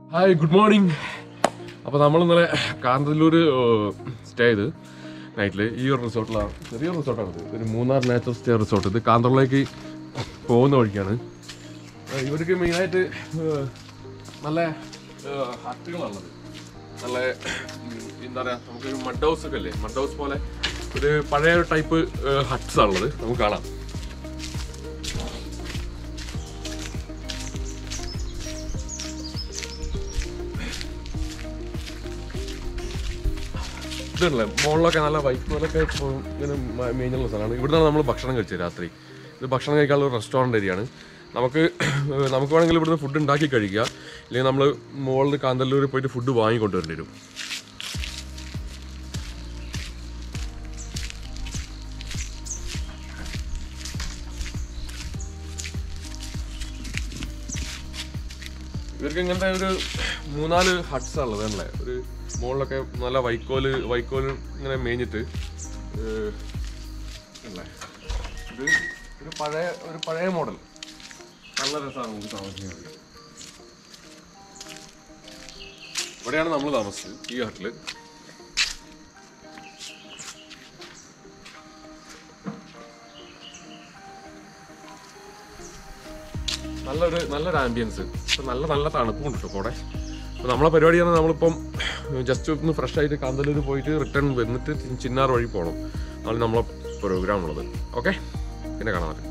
Hi good morning അപ്പോൾ നമ്മൾ ഇന്നലെ കാന്തല്ലൂർ സ്റ്റേ ചെയ്ത് നൈറ്റിൽ ഈ ഒരു റിസോർട്ടിലാണ് ചെറിയ റിസോർട്ടാണ് ഇത് ഒരു മൂന്നാർ നാച്ചുറൽ സ്റ്റേ റിസോർട്ട് ഇത് കാന്തളൂരിലേക്ക് പോകുന്ന വഴിക്കാണ് ഏഹ് ഇവർക്ക് മെയിനായിട്ട് ഏഹ് നല്ല ഏഹ് ഹട്ടുകളാണുള്ളത് നല്ല ഉം, എന്താ പറയുക നമുക്കൊരു മഡ് ഹൗസ് ഒക്കെ അല്ലേ മഡ് ഹൗസ് പോലെ ഒരു പഴയ ടൈപ്പ് ഹട്ട്സ് ആണുള്ളത് നമുക്ക് കാണാം ഇതല്ലേ മുകളിലൊക്കെ നല്ല വൈക്കോലൊക്കെ ഇപ്പോൾ ഇങ്ങനെ മ- മേഞ്ഞുള്ള സ്ഥലമാണ് ഇവിടുന്നാണ് നമ്മൾ ഭക്ഷണം കഴിച്ചത് രാത്രി ഇത് ഭക്ഷണം കഴിക്കാനുള്ള ഒരു റെസ്റ്റോറൻറ്റ് ഏരിയയാണ് നമുക്ക് ഏഹ് നമുക്ക് വേണമെങ്കിൽ ഇവിടുന്ന് ഫുഡ് ഉണ്ടാക്കി കഴിക്കുക ഇല്ലെങ്കിൽ നമ്മൾ മുകളിൽ കാന്തല്ലൂർ പോയിട്ട് ഫുഡ് വാങ്ങിക്കൊണ്ടുവരേണ്ടി വരും ഇവർക്ക് ഇങ്ങനത്തെ ഒരു മൂന്നാല് ഹട്ട്സ് ഉള്ളത് അല്ലേ ഒരു മുകളിലൊക്കെ നല്ല വൈക്കോല് വൈക്കോല് ഇങ്ങനെ മേഞ്ഞിട്ട് ഏഹ്, അല്ലേ ഇത് ഒരു പഴയ ഒരു പഴയ മോഡൽ നല്ല രസമാണ് നമുക്ക് താമസിക്കാൻ വേണ്ടി. ഇവിടെയാണ് നമ്മൾ താമസിച്ചത് ഈ ഹട്ടില് നല്ലൊരു നല്ലൊരു ആംബിയൻസ് നല്ല നല്ല തണുപ്പും ഉണ്ട് കേട്ടോ കൂടെ അപ്പോൾ നമ്മളെ പരിപാടിയാണ് നമ്മളിപ്പം ജസ്റ്റ് ഒന്ന് ഫ്രഷ് ആയിട്ട് കാന്തല്ലൂർ പോയിട്ട് റിട്ടേൺ വന്നിട്ട് ചിന്നാർ വഴി പോകണം അതാണ് നമ്മളെ പ്രോഗ്രാം ഉള്ളത് ഓക്കെ പിന്നെ കാണാൻ പറ്റും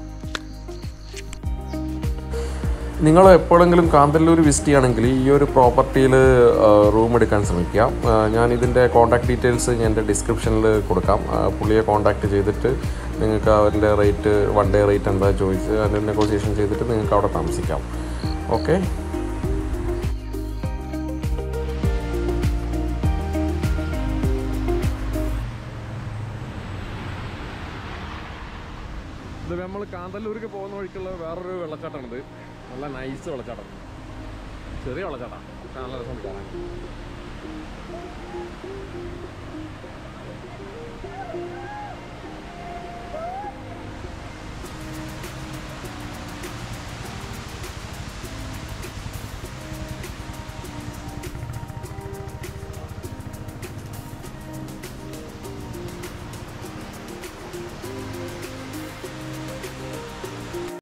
നിങ്ങൾ എപ്പോഴെങ്കിലും കാന്തല്ലൂർ വിസിറ്റ് ചെയ്യുകയാണെങ്കിൽ ഈ ഒരു പ്രോപ്പർട്ടിയിൽ റൂം എടുക്കാൻ ശ്രമിക്കുക ആ, ഞാൻ ഇതിൻ്റെ കോൺടാക്ട് ഡീറ്റെയിൽസ് ഞാൻ എൻ്റെ ഡിസ്ക്രിപ്ഷനിൽ കൊടുക്കാം ആ, പുള്ളിയെ കോൺടാക്ട് ചെയ്തിട്ട് നിങ്ങൾക്ക് അവരുടെ റേറ്റ് വൺ ഡേ റേറ്റ് എന്താ ചോദിച്ച് അതിൻ്റെ നെഗോസിയേഷൻ ചെയ്തിട്ട് നിങ്ങൾക്ക് അവിടെ താമസിക്കാം ഓക്കെ ഇത് നമ്മൾ കാന്തല്ലൂർക്ക് പോകുന്ന വഴിക്കുള്ള വേറൊരു വെള്ളച്ചാട്ടമാണിത് നല്ല നൈസ് വെള്ളച്ചാട്ടം ചെറിയ വെള്ളച്ചാട്ടം നല്ല രസം കാണാൻ